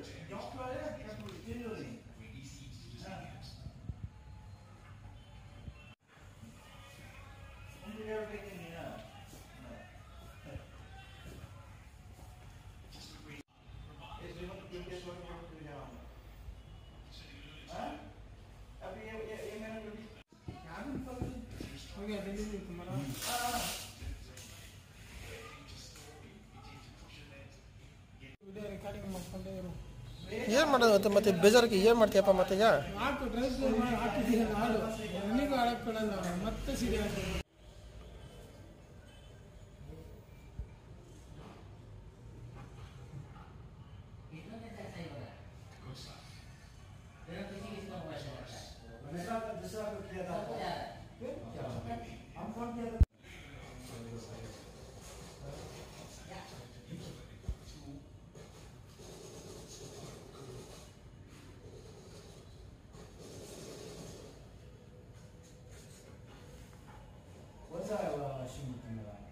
doctor आया क्या कोई तेरे हो नहीं उनके घर पे नहीं ना इस रिमोट के के सोच में तो जाओ हाँ अभी ये ये ये मैंने जो ಹೋಗಿ ಅದೇನು ಕುಮಾರ ವಿಡಿಯೋ ರೆಕಾರ್ಡಿಂಗ್ ಮಾಡ್ಕೊಂಡೇ ಇರು ಏನು ಮಾಡೋದು ಮತ್ತೆ ಮತ್ತೆ ಬೇಜಾರಿಗೆ ಏನು ಮಾಡ್ತೀಯಪ್ಪ ಮತ್ತೆ ಈಗ ಹಾಕು ಡ್ರೆಸ್ ಮಾಡಿ ಹಾಕಿದ್ದೀನಿ ಹಾಡು ನನಗೂ ಹಾಡಕ್ ಕೊಡಲ್ಲ ಮತ್ತೆ ಸಿಡಿ ಹಾಕ್ತೀನಿ दूसरा दूसरा को किया था फिर क्या हम कौन किया कौन सा शिव तुम्हारा